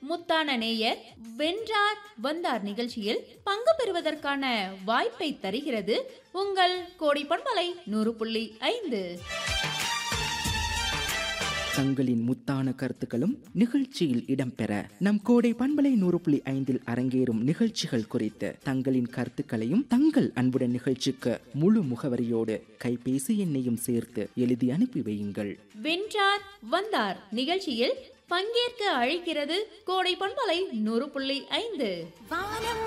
முத்தான நேயர் வென்றார் வந்தார் நிகழ்ச்சியில் பங்கு பெறுவதற்கான வாய்ப்பை தருகிறது உங்கள் கோடி பண்பலை நூறு புள்ளி ஐந்து தங்களின் முத்தான கருத்துக்களும் நிகழ்ச்சியில் இடம்பெற நம் கோடை பண்பலை நூறு புள்ளி ஐந்தில் அரங்கேறும் நிகழ்ச்சிகள் குறித்து தங்களின் கருத்துக்களையும் தங்கள் அன்புடன் நிகழ்ச்சிக்கு முழு முகவரியோடு கைபேசி எண்ணையும் சேர்த்து எழுதி அனுப்பி வையுங்கள் வென்றார் வந்தார் நிகழ்ச்சியில் பங்கேற்க அழைக்கிறது கோடை பண்பலை நூறு புள்ளி ஐந்து வானம்